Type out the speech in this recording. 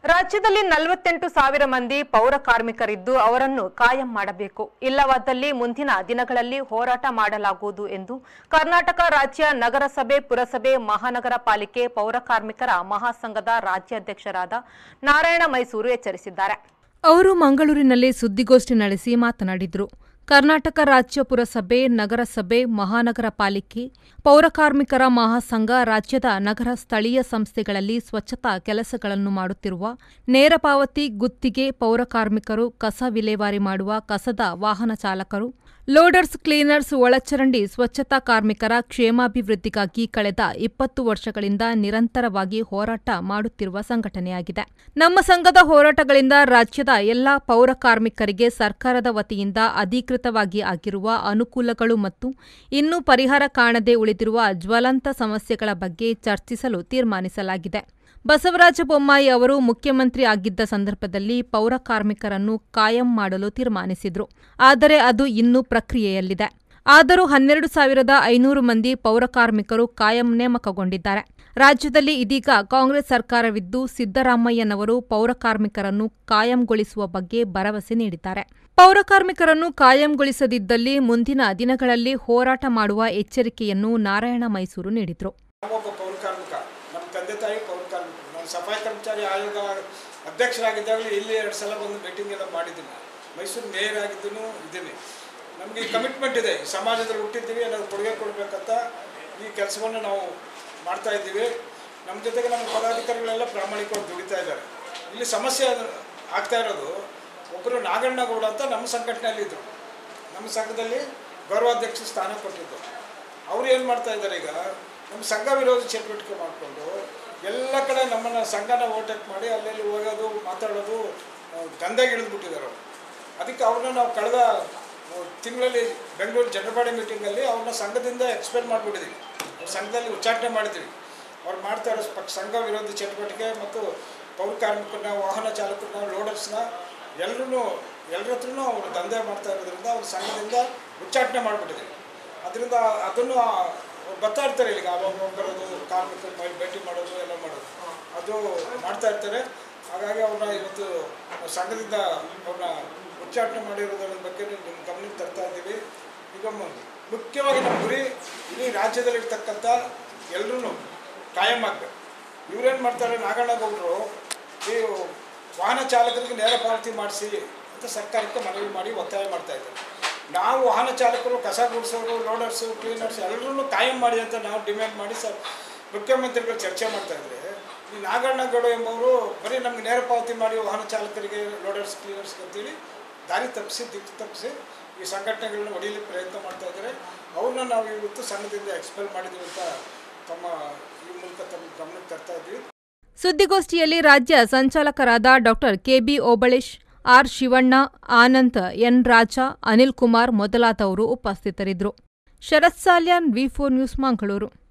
ರಾಜ್ಯದಲ್ಲಿ ನಲವತ್ತೆಂಟು ಸಾವಿರ ಮಂದಿ ಪೌರ ಕಾರ್ಮಿಕರಿದ್ದು ಅವರನ್ನು ಕಾಯಂ ಮಾಡಬೇಕು ಇಲ್ಲವಾದಲ್ಲಿ ಮುಂದಿನ ದಿನಗಳಲ್ಲಿ ಹೋರಾಟ ಮಾಡಲಾಗುವುದು ಎಂದು ಕರ್ನಾಟಕ ರಾಜ್ಯ ನಗರಸಭೆ ಪುರಸಭೆ ಮಹಾನಗರ ಪಾಲಿಕೆ ಪೌರ ಕಾರ್ಮಿಕರ ಮಹಾಸಂಘದ ರಾಜ್ಯಾಧ್ಯಕ್ಷರಾದ ನಾರಾಯಣ ಮೈಸೂರು ಎಚ್ಚರಿಸಿದ್ದಾರೆ ಅವರು ಮಂಗಳೂರಿನಲ್ಲಿ ಸುದ್ದಿಗೋಷ್ಠಿ ನಡೆಸಿ ಮಾತನಾಡಿದರು ಕರ್ನಾಟಕ ರಾಜ್ಯ ಪುರಸಭೆ ನಗರಸಭೆ ಮಹಾನಗರ ಪಾಲಿಕೆ ಪೌರಕಾರ್ಮಿಕರ ಮಹಾಸಂಘ ರಾಜ್ಯದ ನಗರ ಸ್ಥಳೀಯ ಸಂಸ್ಥೆಗಳಲ್ಲಿ ಸ್ವಚ್ಛತಾ ಕೆಲಸಗಳನ್ನು ಮಾಡುತ್ತಿರುವ ನೇರ ಪಾವತಿ ಗುತ್ತಿಗೆ ಪೌರಕಾರ್ಮಿಕರು ಕಸ ವಿಲೇವಾರಿ ಮಾಡುವ ಕಸದ ವಾಹನ ಚಾಲಕರು ಲೋಡರ್ಸ್ ಕ್ಲೀನರ್ಸ್ ಒಳಚರಂಡಿ ಸ್ವಚ್ಛತಾ ಕಾರ್ಮಿಕರ ಕ್ಷೇಮಾಭಿವೃದ್ಧಿಗಾಗಿ ಕಳೆದ ಇಪ್ಪತ್ತು ವರ್ಷಗಳಿಂದ ನಿರಂತರವಾಗಿ ಹೋರಾಟ ಮಾಡುತ್ತಿರುವ ಸಂಘಟನೆಯಾಗಿದೆ ನಮ್ಮ ಸಂಘದ ಹೋರಾಟಗಳಿಂದ ರಾಜ್ಯದ ಎಲ್ಲಾ ಪೌರ ಕಾರ್ಮಿಕರಿಗೆ ಸರ್ಕಾರದ ವತಿಯಿಂದ ಅಧಿಕೃತವಾಗಿ ಆಗಿರುವ ಅನುಕೂಲಗಳು ಮತ್ತು ಇನ್ನೂ ಪರಿಹಾರ ಕಾಣದೆ ಉಳಿದಿರುವ ಜ್ವಲಂತ ಸಮಸ್ಯೆಗಳ ಬಗ್ಗೆ ಚರ್ಚಿಸಲು ತೀರ್ಮಾನಿಸಲಾಗಿದೆ ಬಸವರಾಜ ಬೊಮ್ಮಾಯಿ ಅವರು ಮುಖ್ಯಮಂತ್ರಿ ಆಗಿದ್ದ ಸಂದರ್ಭದಲ್ಲಿ ಪೌರ ಕಾರ್ಮಿಕರನ್ನು ಕಾಯಂ ಮಾಡಲು ತೀರ್ಮಾನಿಸಿದ್ರು ಆದರೆ ಅದು ಇನ್ನೂ ಪ್ರಕ್ರಿಯೆಯಲ್ಲಿದೆ ಆದರೂ ಹನ್ನೆರಡು ಸಾವಿರದ ಐನೂರು ಮಂದಿ ಪೌರ ಕಾರ್ಮಿಕರು ಕಾಯಂ ನೇಮಕಗೊಂಡಿದ್ದಾರೆ ರಾಜ್ಯದಲ್ಲಿ ಇದೀಗ ಕಾಂಗ್ರೆಸ್ ಸರ್ಕಾರವಿದ್ದು ಸಿದ್ದರಾಮಯ್ಯನವರು ಪೌರ ಕಾರ್ಮಿಕರನ್ನು ಕಾಯಂಗೊಳಿಸುವ ಬಗ್ಗೆ ಭರವಸೆ ನೀಡಿದ್ದಾರೆ ಪೌರ ಕಾರ್ಮಿಕರನ್ನು ಕಾಯಂಗೊಳಿಸದಿದ್ದಲ್ಲಿ ಮುಂದಿನ ದಿನಗಳಲ್ಲಿ ಹೋರಾಟ ಮಾಡುವ ಎಚ್ಚರಿಕೆಯನ್ನು ನಾರಾಯಣ ಮೈಸೂರು ನೀಡಿದರು ನಾವೊಬ್ಬ ಪೌರ ಕಾರ್ಮಿಕ ನಮ್ಮ ತಂದೆ ತಾಯಿ ಪೌರ ಕಾರ್ಮಿಕರು ನಾನು ಸಫಾಯಿ ಕರ್ಮಚಾರಿ ಆಯೋಗ ಅಧ್ಯಕ್ಷರಾಗಿದ್ದಾಗಲೂ ಇಲ್ಲಿ ಎರಡು ಸಲ ಬಂದು ಮೀಟಿಂಗ್ ಎಲ್ಲ ಮಾಡಿದ್ದೀನಿ ಮೈಸೂರು ಮೇಯರ್ ಆಗಿದ್ದೂ ಇದ್ದೀನಿ ನಮಗೆ ಕಮಿಟ್ಮೆಂಟ್ ಇದೆ ಈ ಸಮಾಜದಲ್ಲಿ ಹುಟ್ಟಿದ್ದೀವಿ ಏನಾದ್ರು ಕೊಡುಗೆ ಕೊಡಬೇಕಂತ ಈ ಕೆಲಸವನ್ನು ನಾವು ಮಾಡ್ತಾ ಇದ್ದೀವಿ ನಮ್ಮ ಜೊತೆಗೆ ನಮ್ಮ ಪದಾಧಿಕಾರಿಗಳೆಲ್ಲ ಪ್ರಾಮಾಣಿಕವಾಗಿ ದುಡಿತಾ ಇದ್ದಾರೆ ಇಲ್ಲಿ ಸಮಸ್ಯೆ ಆಗ್ತಾ ಇರೋದು ಒಬ್ಬರು ನಾಗಣ್ಣಗೌಡ ಅಂತ ನಮ್ಮ ಸಂಘಟನೆಯಲ್ಲಿ ಇದ್ದರು ನಮ್ಮ ಸಂಘದಲ್ಲಿ ಗೌರವಾಧ್ಯಕ್ಷ ಸ್ಥಾನ ಕೊಟ್ಟಿದ್ದು ಅವ್ರು ಏನು ಮಾಡ್ತಾ ಇದ್ದಾರೆ ಈಗ ನಮ್ಮ ಸಂಘ ವಿರೋಧಿ ಚಟುವಟಿಕೆ ಮಾಡಿಕೊಂಡು ಎಲ್ಲ ಕಡೆ ನಮ್ಮನ್ನು ಸಂಘನ ಓಟೆಕ್ ಮಾಡಿ ಅಲ್ಲೆಲ್ಲಿ ಹೋಗೋದು ಮಾತಾಡೋದು ಆ, ದಂಧೆಗೆ ಇಳಿದ್ಬಿಟ್ಟಿದ್ದಾರೆ ಅವರು ಅದಕ್ಕೆ ಅವ್ರನ್ನ ನಾವು ಕಳೆದ ತಿಂಗಳಲ್ಲಿ ಬೆಂಗಳೂರು ಜನರವಾಡಿ ಮೀಟಿಂಗಲ್ಲಿ ಅವ್ರನ್ನ ಸಂಘದಿಂದ ಎಕ್ಸ್ಪೆಲ್ ಮಾಡಿಬಿಟ್ಟಿದ್ದೀವಿ ಅವ್ರ ಸಂಘದಲ್ಲಿ ಉಚ್ಚಾಟನೆ ಮಾಡಿದ್ದೀವಿ ಅವ್ರು ಮಾಡ್ತಾ ಇರೋ ಪಕ್ಷ ಸಂಘ ವಿರೋಧಿ ಚಟುವಟಿಕೆ ಮತ್ತು ಪೌರ ಕಾರ್ಮಿಕರನ್ನ ವಾಹನ ಚಾಲಕರನ್ನ ಲೋಡರ್ಸ್ನ ಎಲ್ಲರೂ ಎಲ್ಲರ ಹತ್ರನೂ ಅವರು ದಂಧೆ ಮಾಡ್ತಾ ಇರೋದ್ರಿಂದ ಅವ್ರ ಸಂಘದಿಂದ ಉಚ್ಚಾಟನೆ ಮಾಡಿಬಿಟ್ಟಿದ್ದೀವಿ ಅದರಿಂದ ಅದನ್ನು ಅವ್ರು ಬರ್ತಾ ಇರ್ತಾರೆ ಇಲ್ಲಿಗೆ ಆವಾಗ ಬರೋದು ಕಾರ್ಮಿಕರ ಮೇಲೆ ಭೇಟಿ ಮಾಡೋದು ಎಲ್ಲ ಮಾಡೋದು ಅದು ಮಾಡ್ತಾ ಇರ್ತಾರೆ ಹಾಗಾಗಿ ಅವ್ರನ್ನ ಇವತ್ತು ನಾವು ಸಂಘದಿಂದ ಅವ್ರನ್ನ ಉಚ್ಚಾಟನೆ ಮಾಡಿರೋದ್ರ ಬಗ್ಗೆ ನಿಮ್ಮ ಗಮನಕ್ಕೆ ತರ್ತಾ ಇದ್ದೀವಿ ಈಗ ಮ- ಮುಖ್ಯವಾಗಿ ನಮ್ಮ ಗುರಿ ಇಡೀ ರಾಜ್ಯದಲ್ಲಿರ್ತಕ್ಕಂಥ ಎಲ್ಲರೂ ಕಾಯಂ ಆಗಬೇಕು ಇವ್ರೇನು ಮಾಡ್ತಾರೆ ನಾಗಣ್ಣಗೌಡರು ಈ ವಾಹನ ಚಾಲಕರಿಗೆ ನೇರ ಪಾವತಿ ಮಾಡಿಸಿ ಅಂತ ಸರ್ಕಾರಕ್ಕೆ ಮನವಿ ಮಾಡಿ ಒತ್ತಾಯ ಮಾಡ್ತಾ ಇದ್ದಾರೆ ನಾವು ವಾಹನ ಚಾಲಕರು ಕಸ ಗುಡಿಸೋರು ಲೋಡರ್ಸು ಕ್ಲೀನರ್ಸ್ ಎಲ್ಲರೂ ಕಾಯಂ ಮಾಡಿ ಅಂತ ನಾವು ಡಿಮ್ಯಾಂಡ್ ಮಾಡಿ ಸರ್ ಮುಖ್ಯಮಂತ್ರಿಗಳು ಚರ್ಚೆ ಮಾಡ್ತಾ ಇದ್ದಾರೆ ಈ ನಾಗಣ್ಣಗೌಡ ಎಂಬವರು ಬರೀ ನಮ್ಗೆ ನೇರ ಪಾವತಿ ಮಾಡಿ ವಾಹನ ಚಾಲಕರಿಗೆ ಲೋಡರ್ಸ್ ಕ್ಲೀನರ್ಸ್ ಅಂತೇಳಿ ದಾರಿ ತಪ್ಪಿಸಿ ದಿಕ್ಕು ತಪ್ಪಿಸಿ ಈ ಸಂಘಟನೆಗಳನ್ನ ಹೊಡೀಲಿಕ್ಕೆ ಪ್ರಯತ್ನ ಮಾಡ್ತಾ ಇದ್ದಾರೆ ಅವ್ರನ್ನ ನಾವು ಇವತ್ತು ಸಂಘದಿಂದ ಎಕ್ಸ್ಪೆಲ್ ಮಾಡಿದ್ದೀವಿ ಅಂತ ತಮ್ಮ ಈ ಮೂಲಕ ತಮ್ಮ ಗಮನಕ್ಕೆ ತರ್ತಾ ಇದ್ದೀವಿ ಸುದ್ದಿಗೋಷ್ಠಿಯಲ್ಲಿ ರಾಜ್ಯ ಸಂಚಾಲಕರಾದ doctor K B Obalesh R Shivanna Anand N Raja Anil Kumar ಮೊದಲಾದವರು ಉಪಸ್ಥಿತರಿದ್ದರು Sharath Salian V four news Mangaluru